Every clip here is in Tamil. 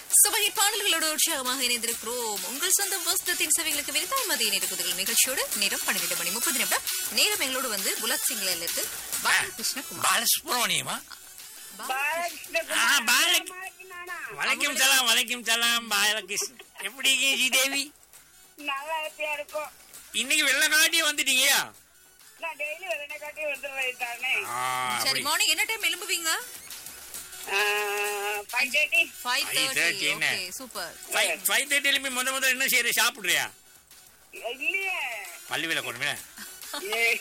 சபகை பாடல்களோடு உற்சாகமாக இணைந்திருக்கிறோம் உங்கள் சொந்த வஸ்தத்தின் சேவைகளுக்கு விரிதாய் மதிய நேரக்குதிகள் நிகழ்ச்சியோடு நேரம் பன்னிரண்டு மணி முப்பது நிமிடம் நேரம் எங்களோடு வந்து புலத் சிங்ல இருந்து பாலகிருஷ்ணகுமார் பாலசுப்ரமணியமா பாலகிருஷ்ணகுமார். ஆ, பாலக்- நலமாக்கு நானா? வலைக்கும் சலாம் வலைக்கும் சலாம் பாலகிருஷ்ணன் எப்படி இருக்கீங்க ஸ்ரீதேவி நல்லா ஹாப்பியா இருக்கும் இன்னைக்கு வெள்ளக்காட்டியே வந்துட்டீங்கயா நான் டெய்லி வெள்ளனை காட்டி வந்துடுறேன் தானே ஆ, சரி அப்படி. மார்னிங் என்ன டைம் எழும்புவீங்க ஃபைவ் தேர்ட்டி ஃபைவ் 5:30 தேர்ட்டி என்ன? Okay super five five thirty எழுப்பி முத முதல்ல என்ன செய்யற சாப்பிடுறியா இல்லையே பள்ளி வேலை கொண்டுமே ஏய்,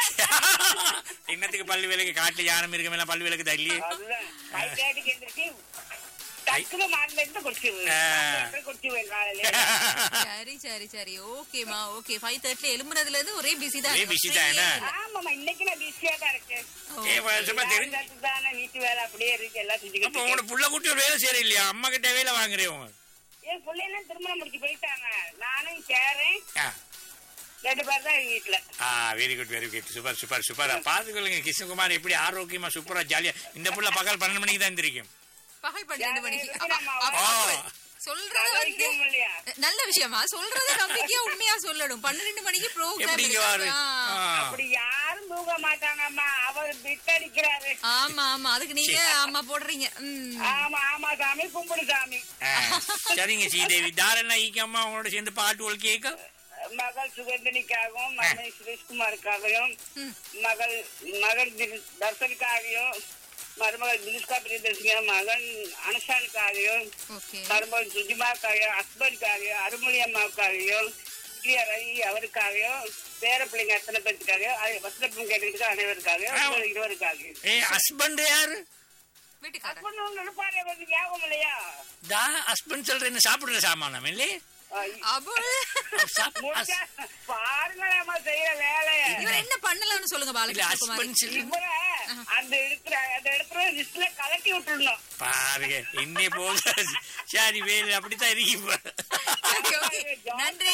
இன்னத்துக்கு பள்ளி வேலைக்கு காட்டுல யாரும் இருக்க மேல பள்ளி வேலைக்கு தள்ளி அதுதான் ஃபைவ் தேர்ட்டிக்கு எந்திரிச்சு டக்குனு மாடல இருந்து குடிச்சிருவேன் ஆ. குடிச்சிருவேன் காலையில சரி சரி சரி ஓகேமா ஓகே ஃபைவ் தேர்ட்டி எழும்புனதுல இருந்து ஒரே பிஸி தான் ஒரே busy தான், என்ன? ஆமாமா இன்னைக்கு நான் பிஸியா தான் இருக்கேன் ஏ, வ- சும்மா தெரிஞ்சு நேரத்துக்கு தானே வீட்டு வேலை அப்படியே இருக்கு எல்லாம் அப்ப செஞ்சுக்கிட்டு உங்களோட புள்ள குட்டி ஒரு வேலை செய்யற இல்லையா அம்மா கிட்ட வேலை வாங்குறேன் உங்க என் பிள்ளைலாம் திருமணம் முடிச்சு போயிட்டாங்க நானும் சேரேன் ஆ. ரெண்டு பேர் தான் வீட்டுல ஆ very good very good super super super பாத்துக்கொள்ளுங்க கிருஷ்ணகுமார் எப்படி ஆரோக்கியமா சூப்பரா ஜாலியா இந்த புள்ள பகல் பன்னெண்டு மணிக்கு தான் எந்திரிக்கும் பகல் பன்னெண்டு மணிக்கு யாரு அப்ப- நம்ம அப்ப- ஆ. சொல்றது நல்ல வந்து விஷயம் இல்லையா நல்ல விஷயமா சொல்றது நம்பிக்கையா உண்மையா சொல்லணும் பன்னிரெண்டு மணிக்கு எப்படி இங்க வாரு ப்ரோக்ராம் ஆ. அப்படி யாரும் தூங்க மாட்டாங்கம்மா அவர் பிட் அடிக்கிறாரு ஆமா ஆமா அதுக்கு நீங்க ஆமா போடுறீங்க ம். ஆமா ஆமா சாமி கும்பிடு சாமி ஆ. சரிங்க ஸ்ரீதேவி தாரணா ஈக்கம்மா அவங்களோட சேர்ந்து பாட்டு ஒரு கேட்க மகள் சுகந்தனிக்காகவும் மகன் சுரேஷ்குமாருக்காகவும் ம். மகள் மகன் திரு- தர்சனுக்காகவும் மருமகள் தினுஷ்கா பிரியதர்ஷிங்க மகன் அனுஷானுக்காகவும் ஓகே மருமகன் சுஜிமாக்காகவும் ஹஸ்பண்டுக்காகவும் அருமொழி அம்மாவுக்காகவும் ரவி அவருக்காகவும் பேர பிள்ளைங்க அத்தனை பேருக்காகவும் அது வசன பிள்ளை கேட்டுக்கிட்டு அனைவருக்காகவும் ஆ. இருவருக்காகவும் ஏ ஹஸ்பண்ட் யாரு வீட்டுக்காரர் ஹஸ்பண்ட் ஒன்று இருப்பாரு கொஞ்சம் ஞாபகம் இல்லையா தா ஹஸ்பண்ட் சொல்ற என்ன சாப்பிடுற சாமானம் இல்லையே அபுல் சாப்- முடிச்சா பாருங்களேம்மா செய்யற வேலைய இவர் என்ன பண்ணலாம்னு சொல்லுங்க இல்ல பாலகிருஷ்ணகுமார் ஹஸ்பண்ட் சொல்லி இவரை அந்த எடுக்கிற அந்த இடத்துல லிஸ்ட்ல கலட்டி விட்டுருணும் பாருங்க இன்னே போல சரி வேலு அப்படித்தான் இருக்கு இப்ப. Okay, okay. நன்றி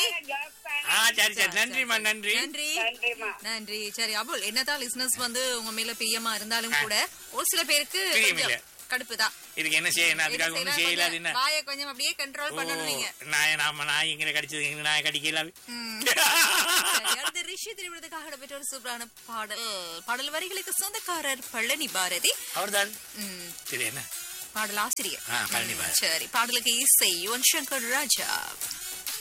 ஆ சரி சரி நன்றிம்மா நன்றி நன்றி நன்றிம்மா நன்றி சரி அபுல் என்னதான் லிஸ்னஸ் வந்து உங்க மேல பிரியமா இருந்தாலும் கூட ஒரு சில பேருக்கு பிரியம் இல்ல. கொஞ்சம் கடுப்புதான் இதுக்கு என்ன செய்யணும் அதுக்காக என்ன ஒண்ணும் செய்யலாம், செய்யலாது என்ன கொஞ்சம் வாயை கொஞ்சம் அப்படியே கண்ட்ரோல் ஓ பண்ணணும் நீங்க நாய நாம நாய் இங்க கடிச்சது இங்க நாய கடிக்கல ம். சரி, அடுத்து ரிஷி திருவிழத்துக்காக இடம்பெற்ற ஒரு சூப்பரான பாடல் பாடல் வரிகளுக்கு சொந்தக்காரர் பழனி பாரதி அவர்தான் ம், சரி என்ன பாடல் ஆசிரியர் ஆ, பழனி பாரதி. சரி பாடலுக்கு இசை யுவன் சங்கர் ராஜா